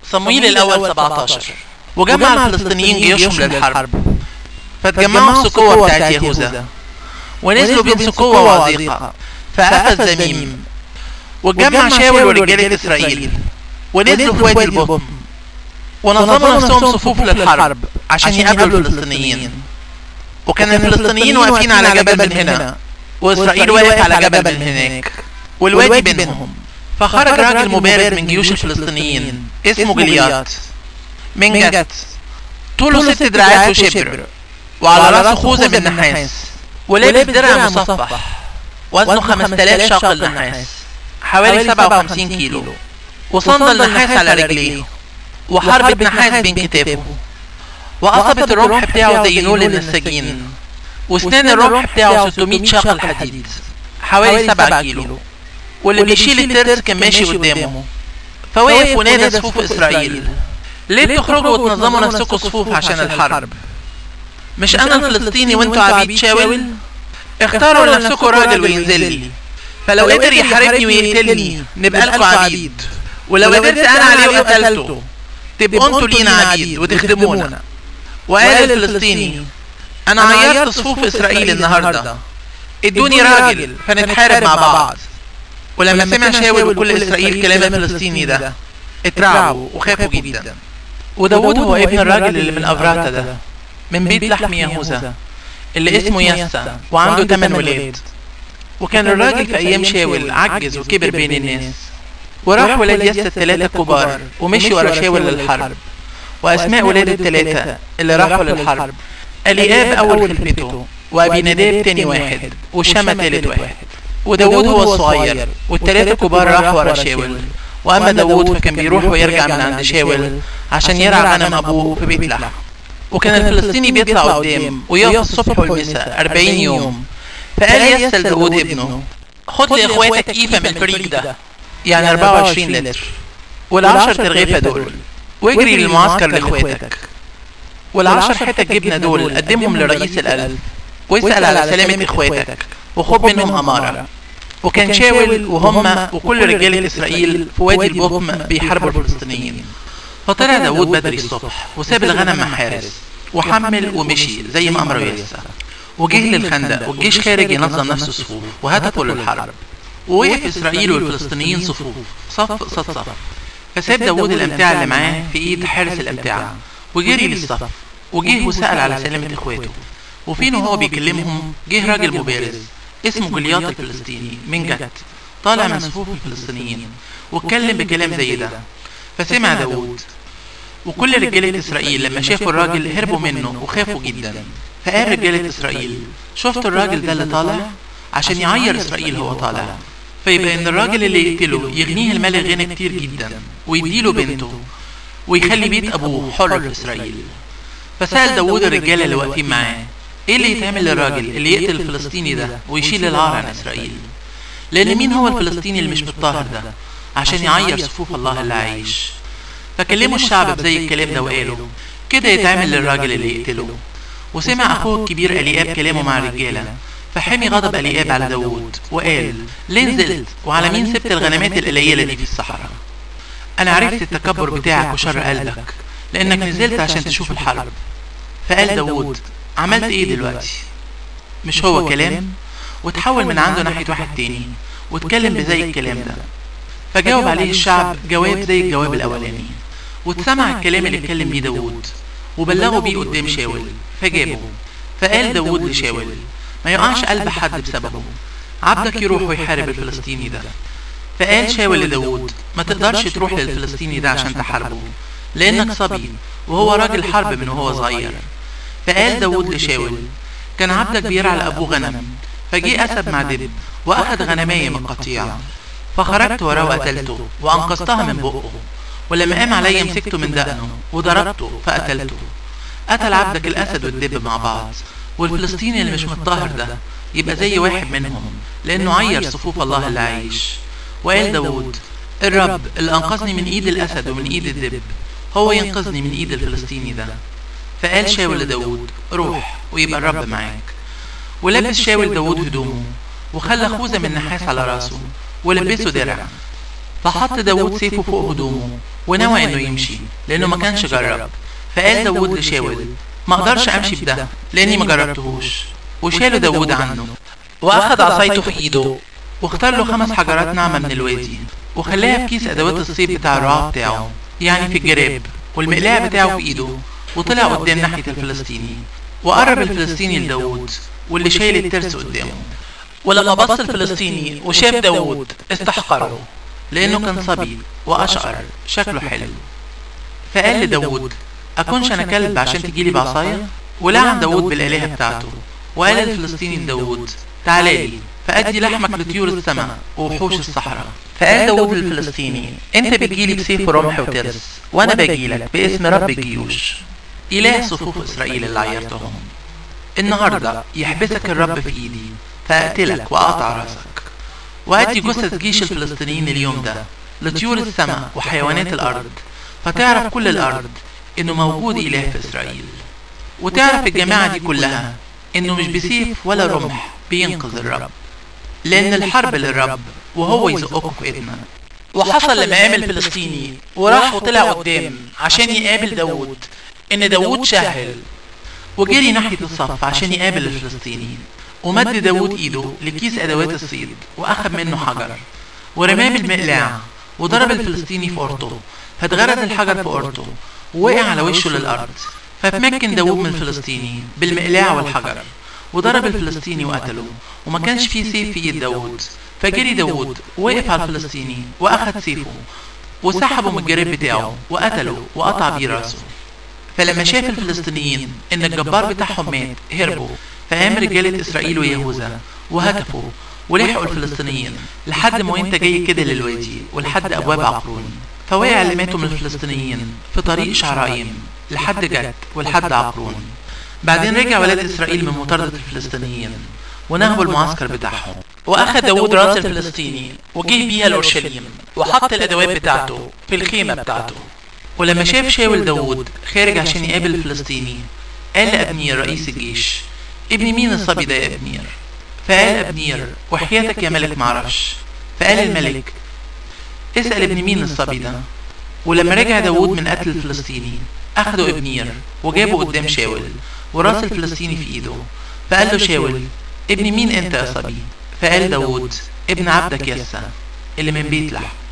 صمويل الأول 17 وجمع الفلسطينيين جيوشهم للحرب فتجمعوا في سكوة بتاعت يهوذا ونزلوا بين سكوة وعزيقة فأخذ زميم واتجمع شاول ورجالة إسرائيل ونزلوا في وادي البطن ونظموا نفسهم صفوف للحرب عشان يقابلوا الفلسطينيين وكان الفلسطينيين واقفين على جبل من هنا وإسرائيل واقف على جبل من هناك والوادي بينهم فخرج راجل مبارز من جيوش الفلسطينيين اسمه جليات من جت طوله ست دراعات وشبر وعلى راسه خوذة من نحاس ولابس درع مصفح وزنه 5000 شاقل نحاس حوالي 57 كيلو وصندل نحاس على رجليه وحربة نحاس بين كتافه وقصبة الرمح بتاعه زي نول النساجين واسنان الرمح بتاعه 600 شاقل حديد حوالي 7 كيلو واللي بيشيل الترس كان ماشي قدامه فوقف ونادى صفوف اسرائيل ليه بتخرجوا وتنظموا نفسكم صفوف عشان الحرب مش انا الفلسطيني وانتوا عبيد شاول اختاروا لنفسكم راجل وينزل لي فلو قدر يحاربني ويقتلني نبقى لكم عبيد ولو قدرت انا عليه وقتلته تبقوا انتوا لينا عبيد وتخدمونا وقال الفلسطيني انا عيرت صفوف اسرائيل النهارده ادوني راجل فنتحارب مع بعض ولما سمع شاول وكل اسرائيل كلام الفلسطيني ده اترعبوا وخافوا جدا وداود هو ابن الراجل اللي من افراتا ده من بيت لحم يهوذا اللي اسمه يسا وعنده 8 ولاد وكان الراجل في ايام شاول عجز وكبر بين الناس وراح ولاد يسا الثلاثة كبار ومشي ورا شاول للحرب واسماء ولاد الثلاثة اللي راحوا للحرب الياب اول خلفته وابي نداب تاني واحد وشما تالت واحد وداود هو الصغير والثلاثة الكبار راحوا ورا شاول واما داود فكان بيروح ويرجع من عند شاول عشان يرعى غنم ابوه في بيت لحم وكان الفلسطيني بيطلع قدام ويقف الصبح والمساء 40 يوم فقال يسأل داود ابنه خد لاخواتك كيفة من الفريق ده يعني 24 لتر والعشر ترغيفة دول واجري للمعسكر لاخواتك والعشر حتت جبنة دول قدمهم لرئيس الألف واسأل على سلامة اخواتك وخد منهم أمارة وكان شاول وهم وكل رجال إسرائيل في وادي البطم بيحاربوا الفلسطينيين فطلع داود بدري الصبح وساب الغنم مع حارس وحمل ومشي زي ما أمره يسا وجه للخندق والجيش خارج ينظم نفسه صفوف وهدفوا للحرب ووقف إسرائيل والفلسطينيين صفوف صف قصاد صف فساب داود الأمتعة اللي معاه في إيد حارس الأمتعة وجري للصف وجه وسأل على سلامة إخواته وفين وهو بيكلمهم جه راجل مبارز اسمه جلياط الفلسطيني من جت طالع من صفوف الفلسطينيين واتكلم بكلام زي ده فسمع داود وكل رجالة إسرائيل لما شافوا الراجل هربوا منه وخافوا جدا فقال رجالة إسرائيل شفتوا الراجل ده اللي طالع عشان يعير إسرائيل هو طالع فيبقى إن الراجل اللي يقتله يغنيه الملك غنى كتير جدا ويديله بنته ويخلي بيت أبوه حر في إسرائيل فسأل داود الرجالة اللي واقفين معاه ايه اللي يتعمل للراجل اللي يقتل الفلسطيني ده ويشيل العار عن اسرائيل لان مين هو الفلسطيني اللي مش متطهر ده عشان يعير صفوف الله اللي عايش فكلموا الشعب بزي الكلام ده وقالوا كده يتعمل للراجل اللي يقتله وسمع اخوه الكبير الياب كلامه مع الرجاله فحمي غضب الياب على داوود وقال ليه نزلت وعلى مين سبت الغنمات القليله دي في الصحراء انا عرفت التكبر بتاعك وشر قلبك لانك نزلت عشان تشوف الحرب فقال داوود عملت ايه دلوقتي مش هو كلام وتحول من عنده ناحية واحد تاني واتكلم بزي الكلام ده فجاوب عليه الشعب جواب زي الجواب الاولاني واتسمع الكلام اللي اتكلم بيه داوود وبلغوا بيه قدام شاول فجابه فقال داوود لشاول ما يقعش قلب حد بسببه عبدك يروح ويحارب الفلسطيني ده فقال شاول لداوود ما تقدرش تروح للفلسطيني ده عشان تحاربه لانك صبي وهو راجل حرب من وهو صغير فقال داود لشاول كان عبدك بيرعى لأبوه غنم فجي أسد مع دب وأخذ غنماية من قطيع فخرجت وراه وقتلته وأنقذتها من بقه ولما قام علي مسكته من دقنه وضربته فقتلته قتل عبدك الأسد والدب مع بعض والفلسطيني اللي مش متطهر ده يبقى زي واحد منهم لأنه عير صفوف الله اللي عايش وقال داود الرب اللي أنقذني من إيد الأسد ومن إيد الدب هو ينقذني من إيد الفلسطيني ده فقال شاول لداود روح ويبقى الرب معاك ولبس شاول داود هدومه وخلى خوذة من نحاس على راسه ولبسه درع فحط داود سيفه فوق هدومه ونوى انه يمشي لانه ما كانش جرب فقال داود لشاول ما اقدرش امشي بده لاني ما جربتهوش وشاله داود عنه واخد عصايته في ايده واختار له خمس حجرات ناعمه من الوادي وخلاها في كيس ادوات الصيد بتاع الرعاة بتاعه يعني في الجراب والمقلاع بتاعه في ايده وطلع قدام ناحيه الفلسطيني وقرب الفلسطيني لداود واللي شايل الترس قدامه ولما بص الفلسطيني وشاف داود استحقره لانه كان صبي واشقر شكله حلو فقال لداود اكونش انا كلب عشان تجيلي بعصايا ولعن داود بالالهه بتاعته وقال الفلسطيني لداود تعالى لي فأدي لحمك لطيور السماء ووحوش الصحراء فقال داود للفلسطيني انت بتجيلي بسيف ورمح وترس وانا باجيلك باسم رب الجيوش اله صفوف اسرائيل اللي عيرتهم النهارده يحبسك الرب في ايدي فاقتلك واقطع راسك وادي جثث جيش الفلسطينيين اليوم ده لطيور السماء وحيوانات الارض فتعرف كل الارض انه موجود اله في اسرائيل وتعرف الجماعه دي كلها انه مش بسيف ولا رمح بينقذ الرب لان الحرب للرب وهو يزقكم في ايدنا وحصل لما قام الفلسطيني وراح وطلع قدام عشان يقابل داود ان داود شهل وجري ناحية الصف عشان يقابل الفلسطينيين ومد داود ايده لكيس ادوات الصيد واخذ منه حجر ورماه بالمقلاع وضرب الفلسطيني في قرطه فاتغرز الحجر في قرطه ووقع على وشه للارض فتمكن داود من الفلسطيني بالمقلاع والحجر وضرب الفلسطيني وقتله وما كانش فيه سيف في ايد داود فجري داود وقف على الفلسطيني واخد سيفه وسحبه من الجراب بتاعه وقتله وقطع بيه راسه فلما شاف الفلسطينيين ان الجبار بتاعهم مات هربوا فقام رجالة اسرائيل ويهوذا وهتفوا ولحقوا الفلسطينيين لحد ما وانت جاي كده للوادي ولحد ابواب عقرون فوقع اللي ماتوا من الفلسطينيين في طريق شعرايم لحد جد ولحد عقرون بعدين رجع ولاد اسرائيل من مطاردة الفلسطينيين ونهبوا المعسكر بتاعهم واخد داود راس الفلسطيني وجه بيها لاورشليم وحط الادوات بتاعته في الخيمه بتاعته ولما شاف شاول داود خارج عشان يقابل الفلسطيني قال لابنير رئيس الجيش ابن مين الصبي ده يا ابنير فقال ابنير وحياتك يا ملك معرفش فقال الملك اسأل ابن مين الصبي ده ولما رجع داود من قتل الفلسطيني أخدوا ابنير وجابوا قدام شاول وراس الفلسطيني في ايده فقال له شاول ابن مين انت يا صبي فقال داود ابن عبدك يسى اللي من بيت لحم